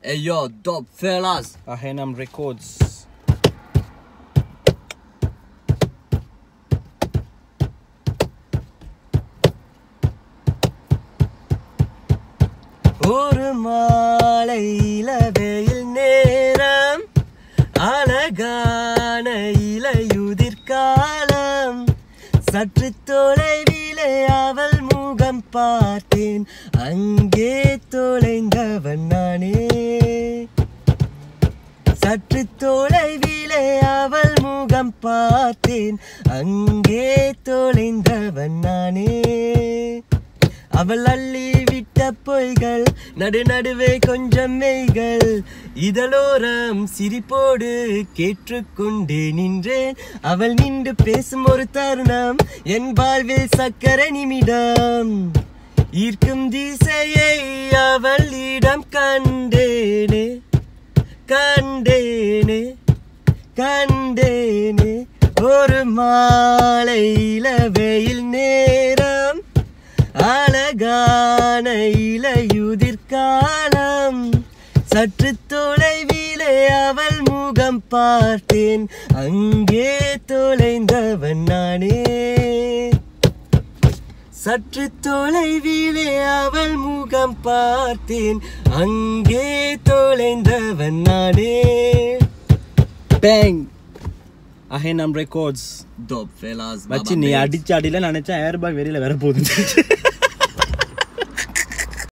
Hey yo, dope fellas. Ahenam Records. ஒரு மாலையில வெயில் நேரம் அழகான இலையுதிர்காலம் சற்று தொலைவிலே அவள் முகம் பார்த்தேன் அங்கே தொலைந்தவன் நானே சற்று தொலைவிலே அவள் முகம் பார்த்தேன் அங்கே தொலைந்தவன் நானே அவள் அள்ளி விட்ட பொய்கள் நடு நடுவே கொஞ்சம் மெய்கள் இதழோரம் சிரிப்போடு கேட்டுக்கொண்டே நின்றேன் அவள் நின்று பேசும் ஒரு தருணம் என் வாழ்வில் சக்கர நிமிடம் ஈர்க்கும் திசையை அவளிடம் கண்டேனே கண்டேனே கண்டேனே ஒரு மாலையில வெயில் நேரம் அழகான இலையுதிர்காலம் சற்று தொலைவிலே அவள் முகம் பார்த்தேன் அங்கே தொலைந்தவன் நானே சற்று தொலைவிலே அவள் முகம் பார்த்தேன் அங்கே தொலைந்தவன் நானே Bang! Ahenam Records. Dope fellas. வச்சு நீ அடிச்ச அடியில நினைச்சா ஏர் பேக் வெளியில வர போகுது